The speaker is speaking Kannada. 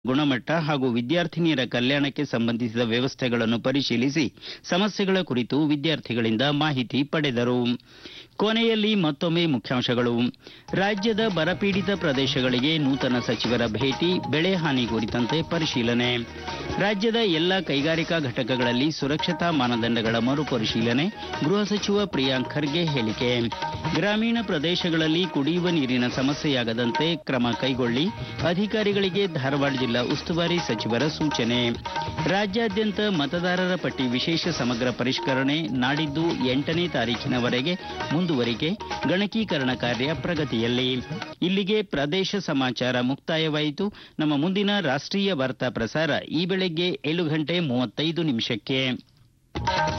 ಗುಣಮಟ್ಟ ಹಾಗೂ ವಿದ್ಯಾರ್ಥಿನಿಯರ ಕಲ್ಯಾಣಕ್ಕೆ ಸಂಬಂಧಿಸಿದ ವ್ಯವಸ್ಥೆಗಳನ್ನು ಪರಿಶೀಲಿಸಿ ಸಮಸ್ಯೆಗಳ ಕುರಿತು ವಿದ್ಯಾರ್ಥಿಗಳಿಂದ ಮಾಹಿತಿ ಪಡೆದರು ಕೊನೆಯಲ್ಲಿ ಮತ್ತೊಮ್ಮೆ ಮುಖ್ಯಾಂಶಗಳು ರಾಜ್ಯದ ಬರಪೀಡಿತ ಪ್ರದೇಶಗಳಿಗೆ ನೂತನ ಸಚಿವರ ಭೇಟಿ ಬೆಳೆ ಹಾನಿ ಕುರಿತಂತೆ ಪರಿಶೀಲನೆ ರಾಜ್ಯದ ಎಲ್ಲ ಕೈಗಾರಿಕಾ ಘಟಕಗಳಲ್ಲಿ ಸುರಕ್ಷತಾ ಮಾನದಂಡಗಳ ಮರುಪರಿಶೀಲನೆ ಗೃಹ ಸಚಿವ ಪ್ರಿಯಾಂಕ್ ಖರ್ಗೆ ಹೇಳಿಕೆ ಗ್ರಾಮೀಣ ಪ್ರದೇಶಗಳಲ್ಲಿ ಕುಡಿಯುವ ನೀರಿನ ಸಮಸ್ಯೆಯಾಗದಂತೆ ಕ್ರಮ ಕೈಗೊಳ್ಳಿ ಅಧಿಕಾರಿಗಳಿಗೆ ಧಾರವಾಡ ಜಿಲ್ಲಾ ಉಸ್ತುವಾರಿ ಸಚಿವರ ಸೂಚನೆ ರಾಜ್ಯಾದ್ಯಂತ ಮತದಾರರ ಪಟ್ಟಿ ವಿಶೇಷ ಸಮಗ್ರ ಪರಿಷ್ಕರಣೆ ನಾಡಿದ್ದು ಎಂಟನೇ ತಾರೀಖಿನವರೆಗೆ ಮುಂದುವರಿಕೆ ಗಣಕೀಕರಣ ಕಾರ್ಯ ಪ್ರಗತಿಯಲ್ಲಿ ಇಲ್ಲಿಗೆ ಪ್ರದೇಶ ಸಮಾಚಾರ ಮುಕ್ತಾಯವಾಯಿತು ನಮ್ಮ ಮುಂದಿನ ರಾಷ್ಟ್ರೀಯ ವಾರ್ತಾ ಪ್ರಸಾರ ಈ ಬೆಳಗ್ಗೆ ಏಳು ಗಂಟೆ ಮೂವತ್ತೈದು ನಿಮಿಷಕ್ಕೆ